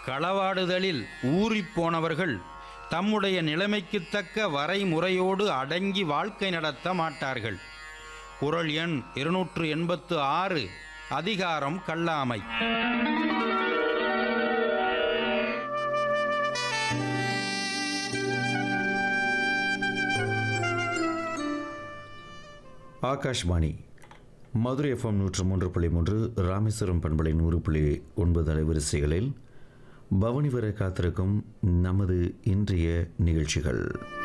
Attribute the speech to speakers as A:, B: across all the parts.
A: களவாடுதலில் ஊறிப் போனவர்கள் தம்முடைய நிலைமைக்குத் தக்க வரைமுறையோடு அடங்கி வாழ்க்கை நடத்த மாட்டார்கள் குறள் எண் இருநூற்று எண்பத்து ஆறு அதிகாரம் கல்லாமை
B: ஆகாஷ்வாணி மதுரை எஃப்எம் நூற்று மூன்று புள்ளி மூன்று ராமேஸ்வரம் பண்பலை நூறு புள்ளி ஒன்பது அலைவரிசைகளில் பவனி வர காத்திருக்கும் நமது இன்றைய நிகழ்ச்சிகள்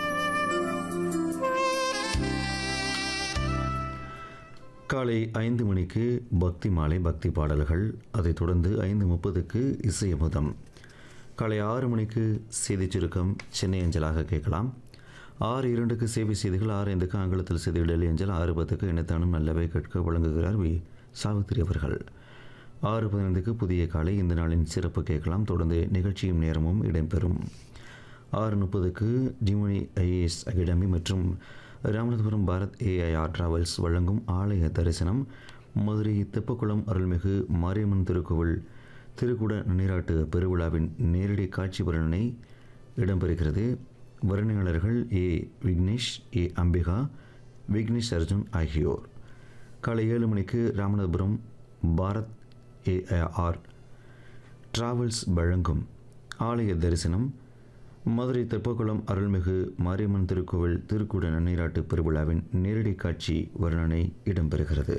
B: காலை ஐந்து மணிக்கு பக்தி மாலை பக்தி பாடல்கள் அதைத் தொடர்ந்து ஐந்து முப்பதுக்கு இசையமுதம் காலை ஆறு மணிக்கு செய்தி சுருக்கம் சென்னை அஞ்சலாக கேட்கலாம் ஆறு இரண்டுக்கு சேவை செய்திகள் ஆறு ஐந்துக்கு ஆங்கிலத்தில் செய்திகள் டெல்லி அஞ்சல் ஆறு பத்துக்கு இணைத்தானும் நல்லவை கேட்க வழங்குகிறார் வி சாவித்திரி அவர்கள் ஆறு பதினைந்துக்கு புதிய காலை இந்த நாளின் சிறப்பு கேட்கலாம் தொடர்ந்து நிகழ்ச்சியும் நேரமும் இடம்பெறும் ஆறு முப்பதுக்கு டிமோனி ஐஏஎஸ் அகாடமி மற்றும் ராமநாதபுரம் பாரத் ஏஐஆர் டிராவல்ஸ் வழங்கும் ஆலய தரிசனம் மதுரை தெப்பக்குளம் அருள்மிகு மாரியம்மன் திருக்கோவில் திருக்குட நீராட்டு பெருவிழாவின் நேரடி காட்சி வர்ணனை இடம்பெறுகிறது வர்ணனையாளர்கள் ஏ விக்னேஷ் ஏ அம்பிகா விக்னேஷ் அர்ஜுன் ஆகியோர் காலை ஏழு மணிக்கு ராமநாதபுரம் பாரத் ஏஆர் டிராவல்ஸ் வழங்கும் ஆலய தரிசனம் மதுரை தெப்பக்குளம் அருள்மிகு மாரியம்மன் திருக்கோவில் திருக்குட நன்னீராட்டு பெருவிழாவின் நேரடி காட்சி வர்ணனை இடம்பெறுகிறது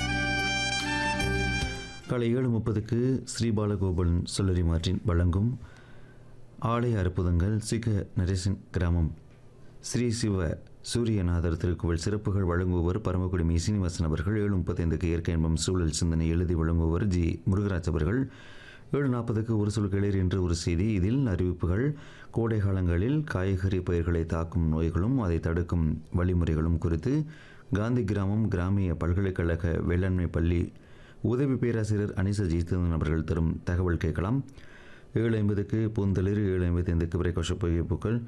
B: காலை ஏழு முப்பதுக்கு ஸ்ரீபாலகோபாலன் சொல்லரி மாற்றின் வழங்கும் ஆலய அற்புதங்கள் சிக நரேசன் கிராமம் ஸ்ரீ சிவ சூரியநாதர் திருக்கோவில் சிறப்புகள் வழங்குபவர் பரமக்குடி மீ சீனிவாசன் அவர்கள் ஏழு முப்பத்தைந்துக்கு இயற்கை என்பம் சூழல் சிந்தனை எழுதி வழங்குபவர் ஜி முருகராஜ் அவர்கள் ஏழு நாற்பதுக்கு ஒரு சொல் கிளர் என்று ஒரு செய்தி இதில் அறிவிப்புகள் கோடை காலங்களில் காய்கறி பயிர்களை தாக்கும் நோய்களும் அதை தடுக்கும் வழிமுறைகளும் குறித்து காந்தி கிராமம் கிராமிய பல்கலைக்கழக வேளாண்மை பள்ளி உதவி பேராசிரியர் அனிசா ஜீத்தன் அவர்கள் தரும் தகவல் கேட்கலாம் ஏழு ஐம்பதுக்கு பூந்தளிர் ஏழு ஐம்பத்தைந்துக்கு பிரேகோஷ புகைப்புக்கள்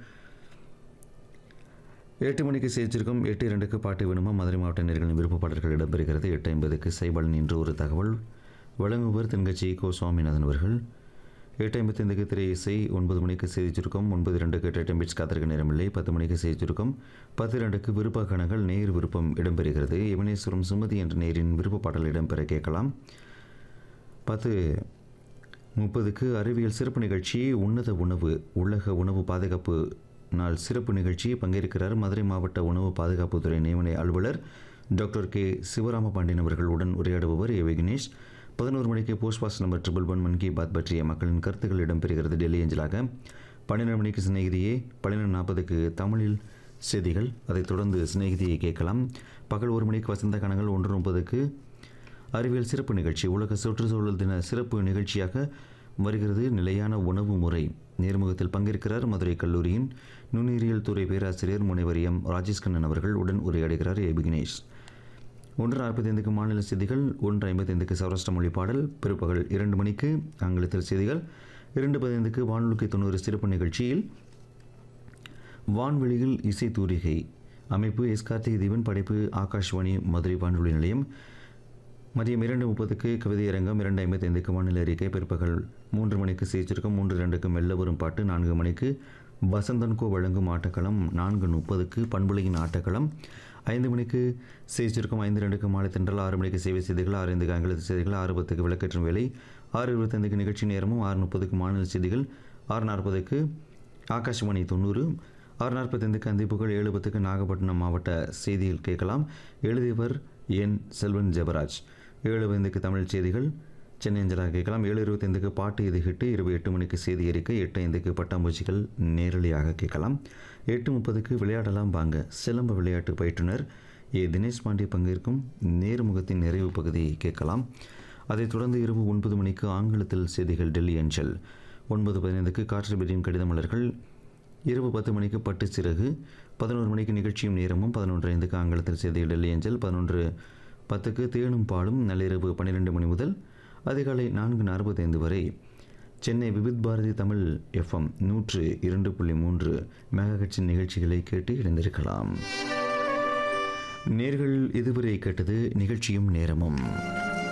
B: எட்டு மணிக்கு சேர்ச்சிருக்கும் எட்டு இரண்டுக்கு பாட்டு வேணுமா மதுரை மாவட்ட நேர்களின் விருப்ப பாடல்கள் இடம்பெறுகிறது எட்டு ஐம்பதுக்கு சைபாலன் என்று ஒரு தகவல் வழங்குவர் தென்கட்சி கோ சுவாமிநாதன் அவர்கள் எட்டு ஐம்பத்தைந்துக்கு திரை இசை ஒன்பது மணிக்கு செய்தி சுருக்கம் ஒன்பது இரண்டுக்கு டெட்டம் பிட்ஸ் காத்திருக்க நேரமில்லை பத்து மணிக்கு செய்தி சுருக்கம் பத்து இரண்டுக்கு விருப்ப கணங்கள் நேர் விருப்பம் இடம்பெறுகிறது யுவனேஸ்வரம் சுமதி என்ற நேரின் விருப்ப பாடல் இடம்பெற கேட்கலாம் பத்து முப்பதுக்கு அறிவியல் சிறப்பு நிகழ்ச்சி உன்னத உணவு உலக உணவு பாதுகாப்பு நாள் சிறப்பு நிகழ்ச்சி பங்கேற்கிறார் மதுரை மாவட்ட உணவு பாதுகாப்புத்துறை நியமன அலுவலர் டாக்டர் கே சிவராம பாண்டியன் அவர்கள் உடன் உரையாடுபவர் ஏ விக்னேஷ் பதினோரு மணிக்கு போஸ்ட் பாஸ் number triple one Mann Ki Baat பற்றிய மக்களின் கருத்துக்கள் இடம்பெறுகிறது டெல்லி அஞ்சலாக பன்னிரெண்டு மணிக்கு சிநேகிதியே பன்னிரெண்டு நாற்பதுக்கு தமிழில் செய்திகள் அதைத் தொடர்ந்து சிநேகிதியை கேட்கலாம் பகல் ஒரு மணிக்கு வசந்த கணங்கள் ஒன்று முப்பதுக்கு அறிவியல் சிறப்பு நிகழ்ச்சி உலக சுற்றுச்சூழல் தின சிறப்பு நிகழ்ச்சியாக வருகிறது நிலையான உணவு முறை நேர்முகத்தில் பங்கேற்கிறார் மதுரை கல்லூரியின் நுண்ணுயிரியல் துறை பேராசிரியர் முனைவர் எம் ராஜேஷ் கண்ணன் அவர்கள் உடன் உரையாடுகிறார் ஏ விக்னேஷ் ஒன்று நாற்பத்தைந்துக்கு மாநில செய்திகள் ஒன்று ஐம்பத்தைந்துக்கு சௌராஷ்டிர மொழி பாடல் பிற்பகல் இரண்டு மணிக்கு ஆங்கிலத்தில் செய்திகள் இரண்டு பதினைந்துக்கு வானொலிக்கு தொண்ணூறு சிறப்பு நிகழ்ச்சியில் வான்வெளியில் இசை தூரிகை அமைப்பு எஸ் கார்த்திகை தீபன் படைப்பு ஆகாஷ்வாணி மதுரை வானொலி நிலையம் மதியம் இரண்டு முப்பதுக்கு கவிதை அரங்கம் இரண்டு ஐம்பத்தைந்துக்கு வானிலை அறிக்கை பிற்பகல் மூன்று மணிக்கு செய்திருக்கும் மூன்று இரண்டுக்கு மெல்ல வரும் பாட்டு நான்கு மணிக்கு வசந்தன்கோ வழங்கும் ஆட்டக்களம் நான்கு முப்பதுக்கு பண்புலையின் ஆட்டக்களம் ஐந்து மணிக்கு செய்திருக்கும் ஐந்து ரெண்டுக்கு மாலை தென்றல் ஆறு மணிக்கு சேவை செய்திகள் ஆறு ஐந்துக்கு ஆங்கிலத்து செய்திகள் ஆறு பத்துக்கு விளக்கேற்றும் வேலை ஆறு இருபத்தைந்துக்கு நிகழ்ச்சி நேரமும் ஆறு முப்பதுக்கு மாநில செய்திகள் ஆறு நாற்பதுக்கு ஆகாஷ்வாணி தொண்ணூறு ஆறு நாற்பத்தைந்துக்கு அந்திப்புகள் ஏழு பத்துக்கு நாகப்பட்டினம் மாவட்ட செய்திகள் கேட்கலாம் எழுதியவர் என் செல்வன் ஜெபராஜ் ஏழு ஐந்துக்கு தமிழ் செய்திகள் சென்னை அஞ்சலாக கேட்கலாம் ஏழு இருபத்தைந்துக்கு பாட்டு இது ஹிட்டு இருபது எட்டு மணிக்கு செய்தி அறிக்கை எட்டு ஐந்துக்கு பட்டாம்பூச்சிகள் நேரலையாக கேட்கலாம் எட்டு முப்பதுக்கு விளையாடலாம் வாங்க சிலம்ப விளையாட்டு பயிற்றுனர் ஏ தினேஷ் பாண்டே பங்கேற்கும் நேர்முகத்தின் நிறைவு பகுதியை கேட்கலாம் அதைத் தொடர்ந்து இரவு ஒன்பது மணிக்கு ஆங்கிலத்தில் செய்திகள் டெல்லி அஞ்சல் ஒன்பது பதினைந்துக்கு காற்று பெரியும் கடித மலர்கள் இரவு பத்து மணிக்கு பட்டு சிறகு பதினோரு மணிக்கு நிகழ்ச்சியும் நேரமும் பதினொன்று ஐந்துக்கு ஆங்கிலத்தில் செய்திகள் டெல்லி அஞ்சல் பதினொன்று பத்துக்கு தேனும் பாலும் நள்ளிரவு பன்னிரெண்டு மணி முதல் அதிகாலை நான்கு நாற்பத்தைந்து வரை சென்னை விவித் பாரதி தமிழ் எஃப்எம் நூற்று இரண்டு புள்ளி மூன்று மெகா நிகழ்ச்சிகளை கேட்டு இணைந்திருக்கலாம் நேர்கள் இதுவரை கேட்டது நிகழ்ச்சியும் நேரமும்